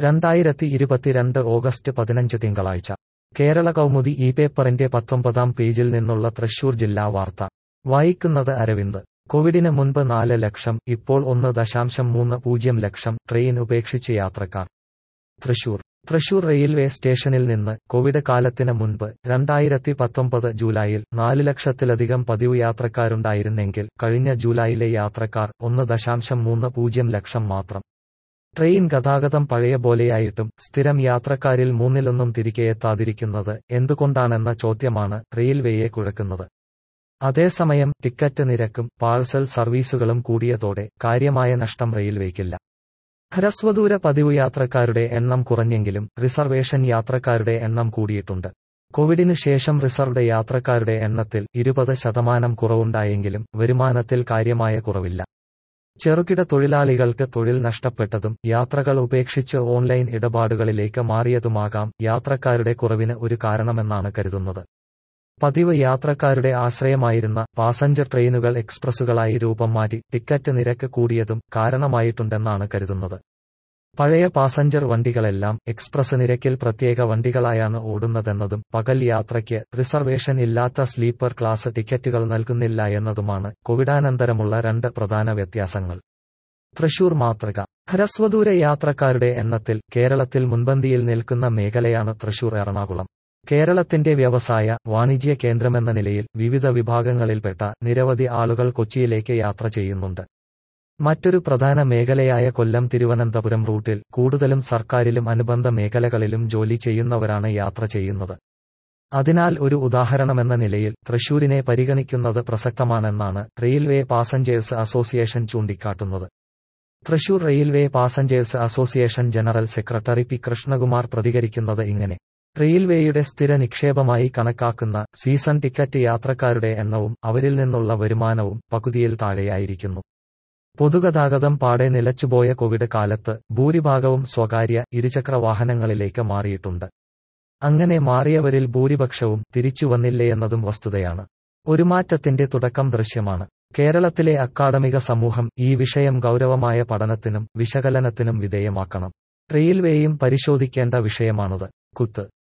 രണ്ടായിരത്തി ഇരുപത്തിരണ്ട് ഓഗസ്റ്റ് പതിനഞ്ച് തിങ്കളാഴ്ച കേരള കൗമുദി ഈ പേപ്പറിന്റെ പത്തൊമ്പതാം പേജിൽ നിന്നുള്ള തൃശൂർ ജില്ലാ വാർത്ത വായിക്കുന്നത് അരവിന്ദ് കോവിഡിന് മുൻപ് നാല് ലക്ഷം ഇപ്പോൾ ഒന്ന് ദശാംശം മൂന്ന് പൂജ്യം ലക്ഷം ട്രെയിൻ ഉപേക്ഷിച്ച് യാത്രക്കാർ തൃശൂർ തൃശൂർ റെയിൽവേ സ്റ്റേഷനിൽ നിന്ന് കോവിഡ് കാലത്തിന് മുൻപ് രണ്ടായിരത്തി പത്തൊമ്പത് ജൂലൈയിൽ നാല് ലക്ഷത്തിലധികം പതിവ് യാത്രക്കാരുണ്ടായിരുന്നെങ്കിൽ കഴിഞ്ഞ ജൂലൈയിലെ യാത്രക്കാർ ഒന്ന് ദശാംശം മൂന്ന് പൂജ്യം ലക്ഷം മാത്രം ട്രെയിൻ ഗതാഗതം പഴയ പോലെയായിട്ടും സ്ഥിരം യാത്രക്കാരിൽ മൂന്നിലൊന്നും തിരികെ എത്താതിരിക്കുന്നത് എന്തുകൊണ്ടാണെന്ന ചോദ്യമാണ് റെയിൽവേയെ കുഴക്കുന്നത് അതേസമയം ടിക്കറ്റ് നിരക്കും പാഴ്സൽ സർവീസുകളും കൂടിയതോടെ കാര്യമായ നഷ്ടം റെയിൽവേക്കില്ല ഹ്രസ്വദൂര പതിവ് യാത്രക്കാരുടെ എണ്ണം കുറഞ്ഞെങ്കിലും റിസർവേഷൻ യാത്രക്കാരുടെ എണ്ണം കൂടിയിട്ടുണ്ട് കോവിഡിന് ശേഷം റിസർവ്ഡ് യാത്രക്കാരുടെ എണ്ണത്തിൽ ഇരുപത് ശതമാനം കുറവുണ്ടായെങ്കിലും വരുമാനത്തിൽ കാര്യമായ കുറവില്ല ചെറുകിട തൊഴിലാളികൾക്ക് തൊഴിൽ നഷ്ടപ്പെട്ടതും യാത്രകൾ ഉപേക്ഷിച്ച് ഓൺലൈൻ ഇടപാടുകളിലേക്ക് മാറിയതുമാകാം യാത്രക്കാരുടെ കുറവിന് ഒരു കാരണമെന്നാണ് കരുതുന്നത് പതിവ് യാത്രക്കാരുടെ ആശ്രയമായിരുന്ന പാസഞ്ചർ ട്രെയിനുകൾ എക്സ്പ്രസുകളായി രൂപം മാറ്റി ടിക്കറ്റ് നിരക്ക് കൂടിയതും കാരണമായിട്ടുണ്ടെന്നാണ് കരുതുന്നത് പഴയ പാസഞ്ചർ വണ്ടികളെല്ലാം എക്സ്പ്രസ് നിരക്കിൽ പ്രത്യേക വണ്ടികളായാണ് ഓടുന്നതെന്നതും പകൽ യാത്രയ്ക്ക് റിസർവേഷൻ ഇല്ലാത്ത സ്ലീപ്പർ ക്ലാസ് ടിക്കറ്റുകൾ നൽകുന്നില്ല എന്നതുമാണ് കോവിഡാനന്തരമുള്ള രണ്ട് പ്രധാന വ്യത്യാസങ്ങൾ തൃശൂർ മാതൃക ഹ്രസ്വദൂര യാത്രക്കാരുടെ എണ്ണത്തിൽ കേരളത്തിൽ മുൻപന്തിയിൽ നിൽക്കുന്ന മേഖലയാണ് തൃശൂർ എറണാകുളം കേരളത്തിന്റെ വ്യവസായ വാണിജ്യ കേന്ദ്രമെന്ന നിലയിൽ വിവിധ വിഭാഗങ്ങളിൽപ്പെട്ട നിരവധി ആളുകൾ കൊച്ചിയിലേക്ക് യാത്ര ചെയ്യുന്നുണ്ട് മറ്റൊരു പ്രധാന മേഖലയായ കൊല്ലം തിരുവനന്തപുരം റൂട്ടിൽ കൂടുതലും സർക്കാരിലും അനുബന്ധ മേഖലകളിലും ജോലി ചെയ്യുന്നവരാണ് യാത്ര ചെയ്യുന്നത് അതിനാൽ ഒരു ഉദാഹരണമെന്ന നിലയിൽ തൃശൂരിനെ പരിഗണിക്കുന്നത് പ്രസക്തമാണെന്നാണ് റെയിൽവേ പാസഞ്ചേഴ്സ് അസോസിയേഷൻ ചൂണ്ടിക്കാട്ടുന്നത് Thrissur railway passengers association general secretary P Krishnakumar പ്രതികരിക്കുന്നത് ഇങ്ങനെ റെയിൽവേയുടെ സ്ഥിര നിക്ഷേപമായി കണക്കാക്കുന്ന സീസൺ ടിക്കറ്റ് യാത്രക്കാരുടെ എണ്ണവും അവരിൽ നിന്നുള്ള വരുമാനവും പകുതിയിൽ താഴെയായിരിക്കുന്നു പൊതുഗതാഗതം പാടെ നിലച്ചുപോയ കോവിഡ് കാലത്ത് ഭൂരിഭാഗവും സ്വകാര്യ ഇരുചക്ര വാഹനങ്ങളിലേക്ക് മാറിയിട്ടുണ്ട് അങ്ങനെ മാറിയവരിൽ ഭൂരിപക്ഷവും തിരിച്ചു വന്നില്ലേയെന്നതും വസ്തുതയാണ് ഒരു മാറ്റത്തിന്റെ തുടക്കം ദൃശ്യമാണ് കേരളത്തിലെ അക്കാഡമിക സമൂഹം ഈ വിഷയം ഗൗരവമായ പഠനത്തിനും വിശകലനത്തിനും വിധേയമാക്കണം റെയിൽവേയും പരിശോധിക്കേണ്ട വിഷയമാണത് കുത്ത്